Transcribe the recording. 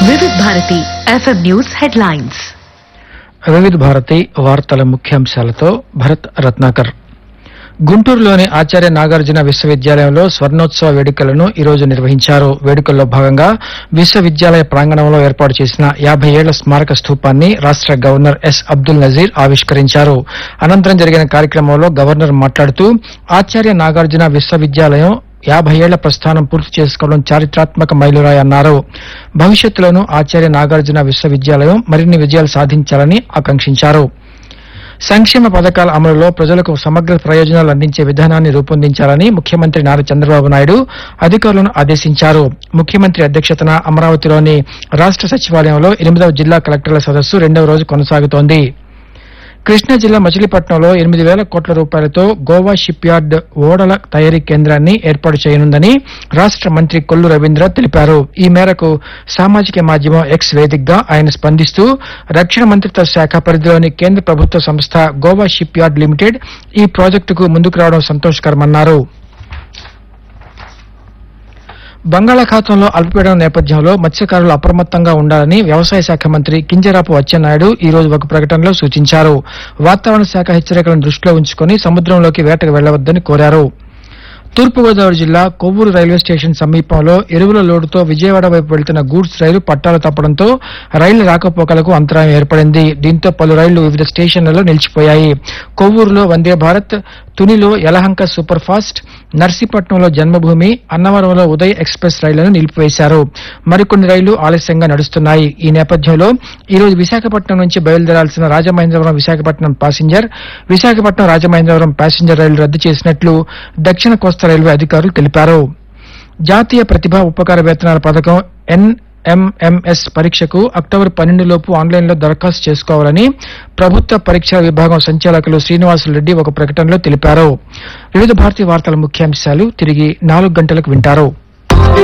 వివిధ Bharati FM news headlines వివిధ భారతి వార్తల ముఖ్యాంశాలతో భరత్ రత్నాకర్ గుంటూరులోని ఆచార్య నాగార్జున విశ్వవిద్యాలయంలో స్వర్ణోత్సవ వేడుకలను ఈ రోజు నిర్వహించారు వేడుకల్లో భాగంగా విశ్వవిద్యాలయ ప్రాంగణంలో ఏర్పాటు చేసిన యాభై ఏళ్ల స్మారక స్థూపాన్ని రాష్ట గవర్నర్ ఎస్ అబ్దుల్ నజీర్ ఆవిష్కరించారు అనంతరం జరిగిన కార్యక్రమంలో గవర్నర్ మాట్లాడుతూ ఆచార్య నాగార్జున విశ్వవిద్యాలయం యాభై ఏళ్ల ప్రస్థానం పూర్తి చేసుకోవడం చారిత్రాత్మక మైలురాయి అన్నారు భవిష్యత్తులోనూ ఆచార్య నాగార్జున విశ్వవిద్యాలయం మరిన్ని విజయాలు సాధించాలని ఆకాంక్షించారు సంక్షేమ పథకాల అమలులో ప్రజలకు సమగ్ర ప్రయోజనాలు అందించే విధానాన్ని రూపొందించాలని ముఖ్యమంత్రి నారా చంద్రబాబు నాయుడు అధికారులను ఆదేశించారు ముఖ్యమంత్రి అధ్యక్షతన అమరావతిలోని రాష్ట సచివాలయంలో ఎనిమిదవ జిల్లా కలెక్టర్ల సదస్సు రెండవ రోజు కొనసాగుతోంది కృష్ణా జిల్లా మచిలీపట్నంలో ఎనిమిది వేల కోట్ల రూపాయలతో గోవా షిప్ యార్డ్ ఓడల తయారీ కేంద్రాన్ని ఏర్పాటు చేయనుందని రాష్ట మంత్రి కొల్లు రవీంద్ర తెలిపారు ఈ మేరకు సామాజిక మాధ్యమం ఎక్స్ వేదికగా ఆయన స్పందిస్తూ రక్షణ మంత్రిత్వ శాఖ పరిధిలోని కేంద్ర ప్రభుత్వ సంస్థ గోవా షిప్ యార్డ్ లిమిటెడ్ ఈ ప్రాజెక్టుకు ముందుకు రావడం సంతోషకరమన్నారు బంగాళాఖాతంలో అల్పపీడనం నేపథ్యంలో మత్స్యకారులు అప్రమత్తంగా ఉండాలని వ్యవసాయ శాఖ మంత్రి కింజరాపు అచ్చెన్నాయుడు ఈ రోజు ఒక ప్రకటనలో సూచించారు వాతావరణ శాఖ హెచ్చరికలను దృష్టిలో ఉంచుకొని సముద్రంలోకి వేటకు వెళ్లవద్దని కోరారు తూర్పుగోదావరి జిల్లా కొవ్వూరు రైల్వే స్టేషన్ సమీపంలో ఎరువుల లోడుతో విజయవాడ వైపు వెళ్తున్న గూడ్స్ రైలు పట్టాలు తప్పడంతో రైలు రాకపోకలకు అంతరాయం ఏర్పడింది దీంతో పలు రైళ్లు వివిధ స్టేషన్లలో నిలిచిపోయాయి కొవ్వూరులో వందే భారత్ తునిలో యలహంక సూపర్ ఫాస్ట్ నర్సీపట్నంలో జన్మభూమి అన్నవరంలో ఉదయ్ ఎక్స్ప్రెస్ రైళ్లను నిలిపివేశారు మరికొన్ని రైళ్లు ఆలస్యంగా నడుస్తున్నాయి ఈ నేపథ్యంలో ఈ రోజు విశాఖపట్నం నుంచి బయలుదేరాల్సిన రాజమహేంద్రవరం విశాఖపట్నం ప్యాసింజర్ విశాఖపట్నం రాజమహేంద్రవరం ప్యాసింజర్ రైలు రద్దు చేసినట్లు దక్షిణ కోస్తా రైల్వే అధికారులు తెలిపారు జాతీయ ప్రతిభా ఉపకార వేతనాల పథకం ఎన్ఎంఎంఎస్ పరీక్షకు అక్టోబర్ పన్నెండు లోపు ఆన్లైన్లో దరఖాస్తు చేసుకోవాలని ప్రభుత్వ పరీక్షల విభాగం సంచాలకులు శ్రీనివాసులు రెడ్డి ఒక ప్రకటనలో తెలిపారు వివిధ భారతీయ వార్తల ముఖ్యాంశాలు తిరిగి నాలుగు గంటలకు వింటారు